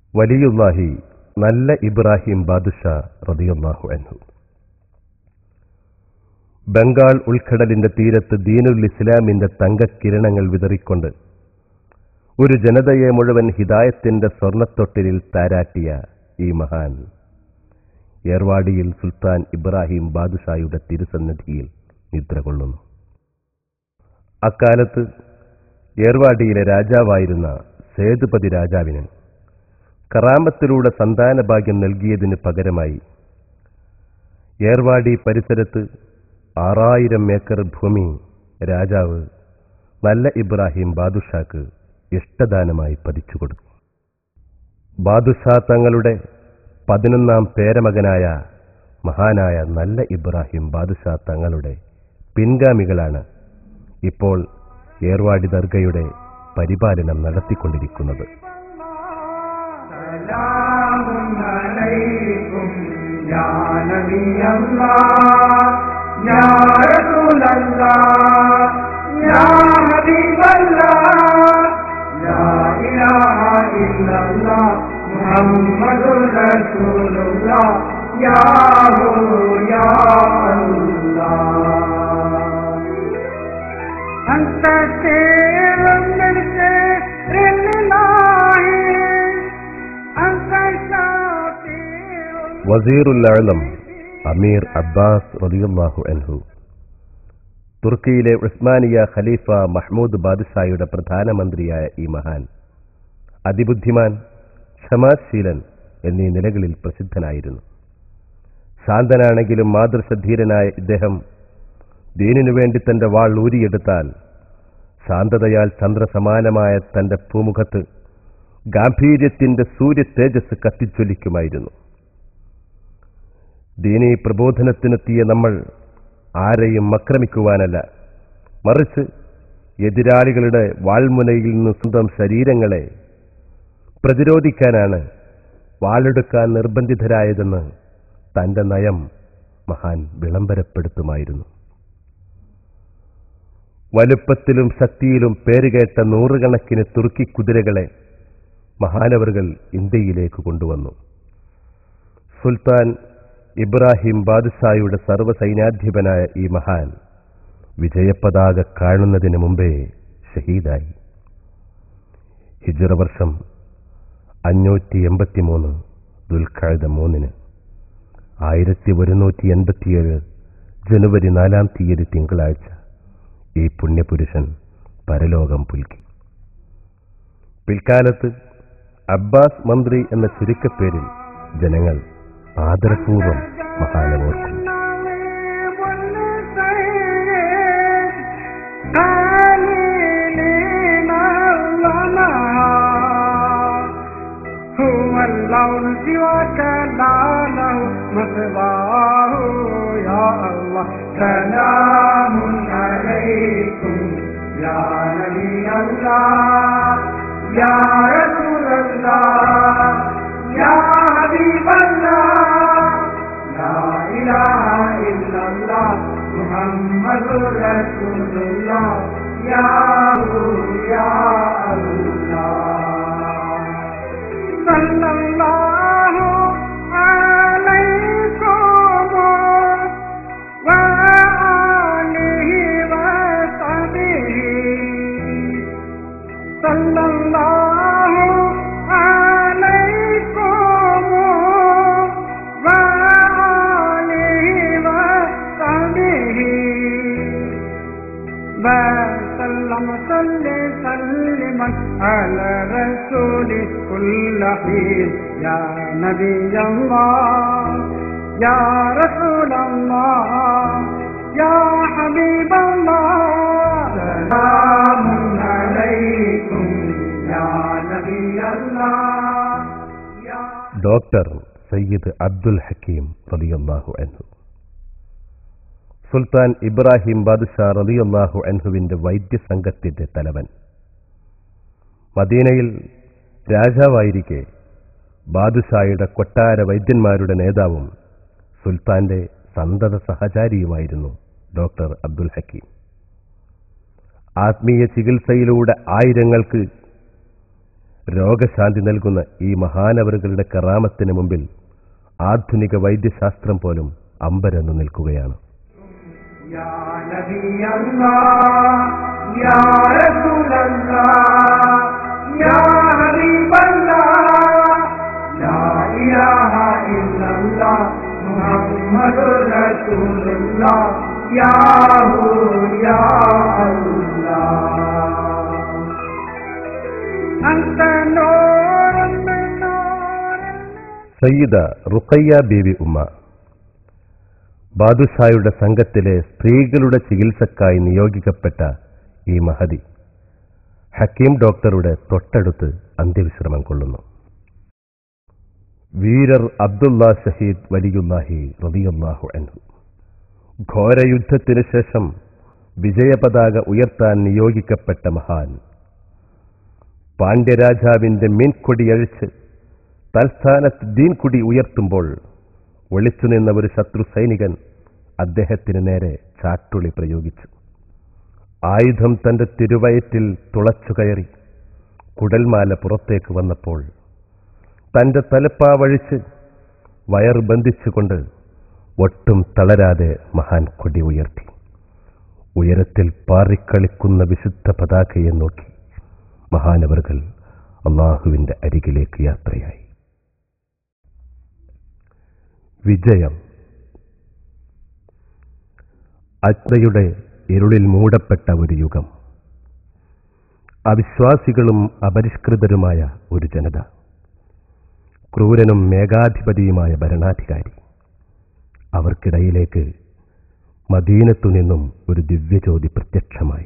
വലിയുല്ലാഹി നല്ല ഇബ്രാഹിം ബാദുഷാ റതിയുല്ലാഹു അൻഹു ബംഗാൾ ഉൾക്കടലിന്റെ തീരത്ത് ദീനുൽ ഇസ്ലാമിന്റെ തങ്കക്കിരണങ്ങൾ വിതറിക്കൊണ്ട് ഒരു ജനതയെ മുഴുവൻ ഹിദായത്തിന്റെ സ്വർണത്തൊട്ടിലിൽ താരാട്ടിയ ഈ മഹാൻ ഏർവാടിയിൽ സുൽത്താൻ ഇബ്രാഹിം ബാദുഷായുടെ തിരുസന്നിധിയിൽ നിദ്ര കൊള്ളുന്നു അക്കാലത്ത് ഏർവാടിയിലെ രാജാവായിരുന്ന സേതുപതി രാജാവിന് കറാമത്തിലൂടെ സന്താനഭാഗ്യം നൽകിയതിന് പകരമായി ഏർവാടി പരിസരത്ത് ആറായിരം ഏക്കർ ഭൂമി രാജാവ് നല്ല ഇബ്രാഹിം ബാദുഷാക്ക് ഇഷ്ടദാനമായി പതിച്ചു കൊടുത്തു ബാദുഷാ തങ്ങളുടെ പതിനൊന്നാം പേരമകനായ മഹാനായ നല്ല ഇബ്രാഹിം ബാദുഷാ തങ്ങളുടെ പിൻഗാമികളാണ് ഇപ്പോൾ ഏർവാടി ദർഗയുടെ പരിപാലനം നടത്തിക്കൊണ്ടിരിക്കുന്നത് سلام عليكم يا نبي الله يا رسول الله يا حبيب الله لا إله إلا الله محمد رسول الله يا هو يا الله أنت خير من خير الله أنت شاكر വസീറുൽ അഅ്ലം അമീർ അബ്ബാസ് റളിയല്ലാഹു അൻഹു തുർക്കിയിലെ ഉസ്മാനിയ ഖലീഫ മഹ്മൂദ് ബാദുഷായുടെ പ്രധാനമന്ത്രിയായ ഈ മഹാൻ അതിബുദ്ധിമാൻ ക്ഷമാശീലൻ എന്നീ നിലകളിൽ പ്രസിദ്ധനായിരുന്നു ശാന്തനാണെങ്കിലും മാതൃശധീരനായ ഇദ്ദേഹം ദീനിനു വേണ്ടി തന്റെ വാൾ ഊരിയെടുത്താൽ ശാന്തതയാൽ ചന്ദ്രസമാനമായ തന്റെ പൂമുഖത്ത് ഗാംഭീര്യത്തിന്റെ സൂര്യ തേജസ് കത്തിച്ചൊലിക്കുമായിരുന്നു ദീനീ പ്രബോധനത്തിനെത്തിയ നമ്മൾ ആരെയും ആക്രമിക്കുവാനല്ല മറിച്ച് എതിരാളികളുടെ വാൾമുനയിൽ നിന്ന് സ്വന്തം ശരീരങ്ങളെ പ്രതിരോധിക്കാനാണ് വാളെടുക്കാൻ നിർബന്ധിതരായതെന്ന് തന്റെ നയം മഹാൻ വിളംബരപ്പെടുത്തുമായിരുന്നു വലുപ്പത്തിലും ശക്തിയിലും പേരുകേട്ട നൂറുകണക്കിന് തുർക്കി കുതിരകളെ മഹാനവറുകൾ ഇന്ത്യയിലേക്ക് കൊണ്ടുവന്നു സുൽത്താൻ ഇബ്രാഹിം ബാദുഷായുടെ സർവ്വസൈന്യാധിപനായ ഈ മഹാൻ വിജയപതാക കാണുന്നതിന് മുമ്പേ ഷഹീദായി ഹിജറ വർഷം അഞ്ഞൂറ്റി എൺപത്തിമൂന്ന് ദുൽഖാഴ്ദ മൂന്നിന് ആയിരത്തി ഒരുന്നൂറ്റി എൺപത്തിയേഴ് ജനുവരി നാലാം തീയതി തിങ്കളാഴ്ച ഈ പുണ്യപുരുഷൻ പരലോകം പുൽക്കി പിൽക്കാലത്ത് അബ്ബാസ് മന്ത്രി എന്ന ചുരുക്കപ്പേരിൽ ജനങ്ങൾ ആദരപൂർവ്വം മഹാനെ ഓർക്കും هو اللون سواك لا له مصباح يا الله سلام عليكم يا نبي الله يا رسول الله يا حبيب الله لا إله إلا الله محمد رسول الله يا هو يا الله صلى الله عليكم وآله وصحبه صلى الله عليكم وآله وصحبه وسلم صل سلما على رسول كل حين يا نبي الله يا رسول الله يا حبيب الله سلام عليكم يا نبي الله يا ഡോക്ടർ സയ്യിദ് അബ്ദുൽ ഹക്കീം റളിയല്ലാഹു അൻഹു സുൽത്താൻ ഇബ്രാഹിം ബാദുഷാ റളിയല്ലാഹു അൻഹുവിന്റെ വൈദ്യസംഘത്തിന്റെ തലവൻ മദീനയിൽ രാജാവായിരിക്കെ ബാദുഷായുടെ കൊട്ടാര വൈദ്യന്മാരുടെ നേതാവും സുൽത്താന്റെ സന്തത സഹചാരിയുമായിരുന്നു ഡോക്ടർ അബ്ദുൽ ഹക്കീം ആത്മീയ ചികിത്സയിലൂടെ ആയിരങ്ങൾക്ക് രോഗശാന്തി നൽകുന്ന ഈ മഹാനവറുകളുടെ കറാമത്തിന് മുമ്പിൽ ആധുനിക വൈദ്യശാസ്ത്രം പോലും അമ്പരന്ന് നിൽക്കുകയാണ് या नबी अल्लाह या रसूल अल्लाह या हबीब अल्लाह ला इलाहा इल्लल्लाह मुहम्मदुर रसूलुल्लाह या हू या अल्लाह अंत नूर में नूर സയ്യിദ റുഖയ്യ ബീവി ഉമ്മ ബാദുഷായുടെ സംഘത്തിലെ സ്ത്രീകളുടെ ചികിത്സക്കായി നിയോഗിക്കപ്പെട്ട ഈ മഹതി ഹക്കീം ഡോക്ടറുടെ തൊട്ടടുത്ത് അന്ത്യവിശ്രമം കൊള്ളുന്നു വീരർ അബ്ദുള്ള ഷഹീദ് വലിയുല്ലാഹി റബിയുല്ലാഹു അൻഹു ഘോരയുദ്ധത്തിനു ശേഷം വിജയപതാക ഉയർത്താൻ നിയോഗിക്കപ്പെട്ട മഹാൻ പാണ്ഡ്യരാജാവിന്റെ മീൻകൊടിയഴിച്ച് തൽസ്ഥാനത്ത് ദീൻകുടി ഉയർത്തുമ്പോൾ ഒളിച്ചുനിന്ന ഒരു ശത്രു സൈനികൻ അദ്ദേഹത്തിന് നേരെ ചാട്ടുളി പ്രയോഗിച്ചു ആയുധം തന്റെ തിരുവയറ്റിൽ തുളച്ചു കയറി കുടൽമാല പുറത്തേക്ക് വന്നപ്പോൾ തന്റെ തലപ്പാവഴിച്ച് വയർ ബന്ധിച്ചുകൊണ്ട് ഒട്ടും തളരാതെ മഹാൻ കൊടി ഉയർത്തി ഉയരത്തിൽ പാറിക്കളിക്കുന്ന വിശുദ്ധ പതാകയെ നോക്കി മഹാനവറുകൾ അള്ളാഹുവിന്റെ അരികിലേക്ക് യാത്രയായി വിജയം അജ്ഞയുടെ ഇരുളിൽ മൂടപ്പെട്ട ഒരു യുഗം അവിശ്വാസികളും അപരിഷ്കൃതരുമായ ഒരു ജനത ക്രൂരനും മേഘാധിപതിയുമായ ഭരണാധികാരി അവർക്കിടയിലേക്ക് മദീനത്തു നിന്നും ഒരു ദിവ്യജ്യോതി പ്രത്യക്ഷമായി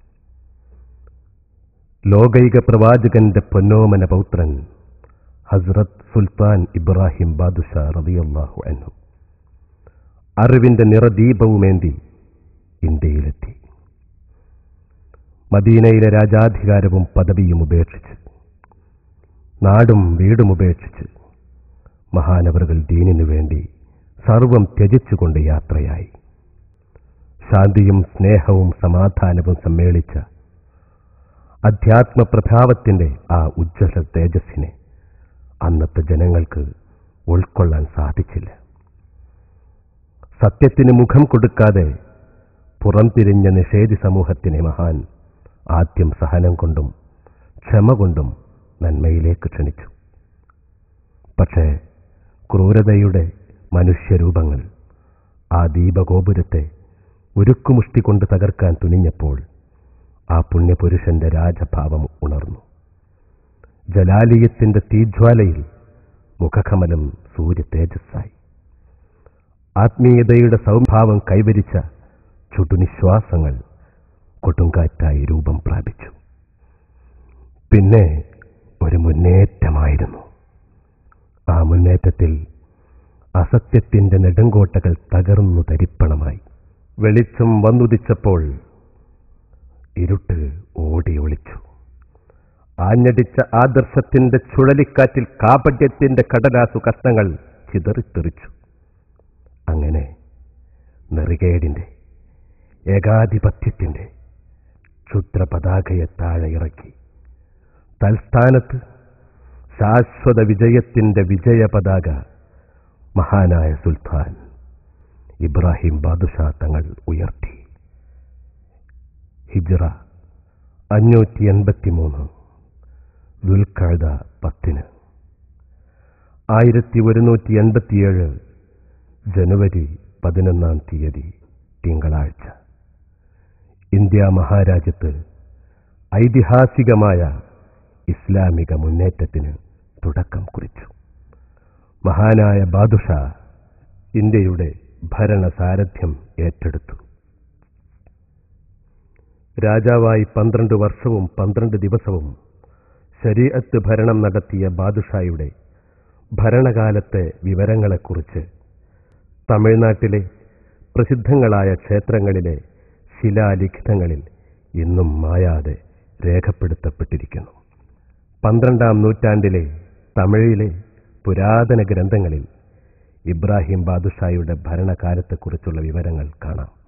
ലോകൈക പ്രവാചകന്റെ പൊന്നോമന പൗത്രൻ ഹസ്രത്ത് സുൽത്താൻ ഇബ്രാഹിം ബാദുഷാ റളിയല്ലാഹു അൻഹു അറിവിന്റെ നിറദീപവുമേന്തി ഇന്ത്യയിലെത്തി മദീനയിലെ രാജാധികാരവും പദവിയും ഉപേക്ഷിച്ച് നാടും വീടും ഉപേക്ഷിച്ച് മഹാനവറുകൾ ദീനിനു വേണ്ടി സർവം ത്യജിച്ചുകൊണ്ട് യാത്രയായി ശാന്തിയും സ്നേഹവും സമാധാനവും സമ്മേളിച്ച അധ്യാത്മപ്രഭാവത്തിന്റെ ആ ഉജ്ജ്വല തേജസ്സിനെ അന്നത്തെ ജനങ്ങൾക്ക് ഉൾക്കൊള്ളാൻ സാധിച്ചില്ല സത്യത്തിന് മുഖം കൊടുക്കാതെ പുറംതിരിഞ്ഞ നിഷേധി സമൂഹത്തിനെ മഹാൻ ആദ്യം സഹനം കൊണ്ടും ക്ഷമ കൊണ്ടും നന്മയിലേക്ക് ക്ഷണിച്ചു പക്ഷേ ക്രൂരതയുടെ മനുഷ്യരൂപങ്ങൾ ആ ദീപഗോപുരത്തെ ഉരുക്കുമുഷ്ടി കൊണ്ട് തകർക്കാൻ തുനിഞ്ഞപ്പോൾ ആ പുണ്യപുരുഷന്റെ രാജഭാവം ഉണർന്നു ജലാലയത്തിന്റെ തീജ്വാലയിൽ മുഖകമലം സൂര്യ തേജസ്സായി ആത്മീയതയുടെ സൗഭാവം കൈവരിച്ച ചുടുനിശ്വാസങ്ങൾ കൊടുങ്കാറ്റായി രൂപം പ്രാപിച്ചു പിന്നെ ഒരു മുന്നേറ്റമായിരുന്നു ആ മുന്നേറ്റത്തിൽ അസത്യത്തിന്റെ നെടുങ്കോട്ടകൾ തകർന്നു തരിപ്പണമായി വെളിച്ചം വന്നുദിച്ചപ്പോൾ ഇരുട്ട് ഓടി ഒളിച്ചു ആഞ്ഞടിച്ച ആദർശത്തിന്റെ ചുഴലിക്കാറ്റിൽ കാപട്യത്തിന്റെ കടലാസു കഷ്ണങ്ങൾ ചിതറിത്തെറിച്ചു അങ്ങനെ നെറികേടിന്റെ ഏകാധിപത്യത്തിന്റെ ക്ഷുദ്രപതാകയെ താഴെ ഇറക്കി തൽസ്ഥാനത്ത് ശാശ്വത വിജയത്തിന്റെ വിജയപതാക മഹാനായ സുൽത്താൻ ഇബ്രാഹിം ബാദുഷാ തങ്ങൾ ഉയർത്തി ഹിജ്റ അഞ്ഞൂറ്റി എൺപത്തിമൂന്ന് ദുൽഖഴത പത്തിന് ആയിരത്തി ഒരുന്നൂറ്റി എൺപത്തിയേഴ് ജനുവരി പതിനൊന്നാം തീയതി തിങ്കളാഴ്ച ഇന്ത്യ മഹാരാജ്യത്ത് ഐതിഹാസികമായ ഇസ്ലാമിക മുന്നേറ്റത്തിന് തുടക്കം കുറിച്ചു മഹാനായ ബാദുഷ ഇന്ത്യയുടെ ഭരണസാരഥ്യം ഏറ്റെടുത്തു രാജാവായി പന്ത്രണ്ട് വർഷവും പന്ത്രണ്ട് ദിവസവും ശരീഅത്ത് ഭരണം നടത്തിയ ബാദുഷായുടെ ഭരണകാലത്തെ വിവരങ്ങളെക്കുറിച്ച് തമിഴ്നാട്ടിലെ പ്രസിദ്ധങ്ങളായ ക്ഷേത്രങ്ങളിലെ ശിലാലിഖിതങ്ങളിൽ ഇന്നും മായാതെ രേഖപ്പെടുത്തപ്പെട്ടിരിക്കുന്നു പന്ത്രണ്ടാം നൂറ്റാണ്ടിലെ തമിഴിലെ പുരാതന ഗ്രന്ഥങ്ങളിൽ ഇബ്രാഹിം ബാദുഷായുടെ ഭരണകാലത്തെക്കുറിച്ചുള്ള വിവരങ്ങൾ കാണാം